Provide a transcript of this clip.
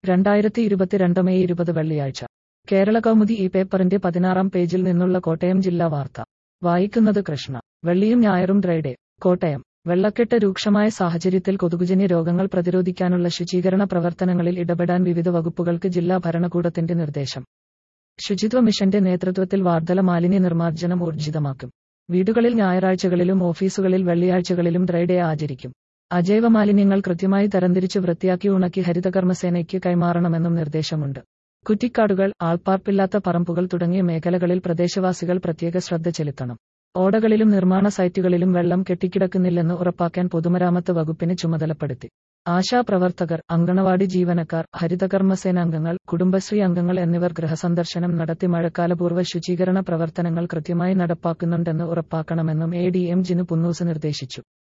രണ്ടായിരത്തി ഇരുപത്തിരണ്ട് മെയ് ഇരുപത് വെള്ളിയാഴ്ച കേരള കൗമുദി ഈ പേപ്പറിന്റെ പതിനാറാം പേജിൽ നിന്നുള്ള കോട്ടയം ജില്ലാ വാർത്ത വായിക്കുന്നത് കൃഷ്ണ വെള്ളിയും ഞായറും ഡ്രൈഡേ കോട്ടയം വെള്ളക്കെട്ട് രൂക്ഷമായ സാഹചര്യത്തിൽ കൊതുകുജന്യ രോഗങ്ങൾ പ്രതിരോധിക്കാനുള്ള ശുചീകരണ പ്രവർത്തനങ്ങളിൽ ഇടപെടാൻ വിവിധ വകുപ്പുകൾക്ക് ജില്ലാ ഭരണകൂടത്തിന്റെ നിർദ്ദേശം ശുചിത്വ മിഷന്റെ നേതൃത്വത്തിൽ വാർധല മാലിന്യ നിർമ്മാർജ്ജനം ഊർജിതമാക്കും വീടുകളിൽ ഞായറാഴ്ചകളിലും ഓഫീസുകളിൽ വെള്ളിയാഴ്ചകളിലും ഡ്രൈഡേ ആചരിക്കും അജൈവ മാലിന്യങ്ങൾ കൃത്യമായി തരംതിരിച്ച് വൃത്തിയാക്കി ഉണക്കി ഹരിതകർമ്മസേനയ്ക്ക് കൈമാറണമെന്നും നിർദ്ദേശമുണ്ട് കുറ്റിക്കാടുകൾ ആൾപ്പാർപ്പില്ലാത്ത പറമ്പുകൾ തുടങ്ങിയ മേഖലകളിൽ പ്രദേശവാസികൾ പ്രത്യേക ശ്രദ്ധ ചെലുത്തണം ഓടകളിലും നിർമ്മാണ സൈറ്റുകളിലും വെള്ളം കെട്ടിക്കിടക്കുന്നില്ലെന്ന് ഉറപ്പാക്കാൻ പൊതുമരാമത്ത് വകുപ്പിന് ചുമതലപ്പെടുത്തി ആശാപ്രവർത്തകർ അങ്കണവാടി ജീവനക്കാർ ഹരിതകർമ്മസേനാംഗങ്ങൾ കുടുംബശ്രീ അംഗങ്ങൾ എന്നിവർ ഗൃഹസന്ദർശനം നടത്തി മഴക്കാലപൂർവ്വ ശുചീകരണ പ്രവർത്തനങ്ങൾ കൃത്യമായി നടപ്പാക്കുന്നുണ്ടെന്ന് ഉറപ്പാക്കണമെന്നും A D M Jinu Punnoose നിർദ്ദേശിച്ചു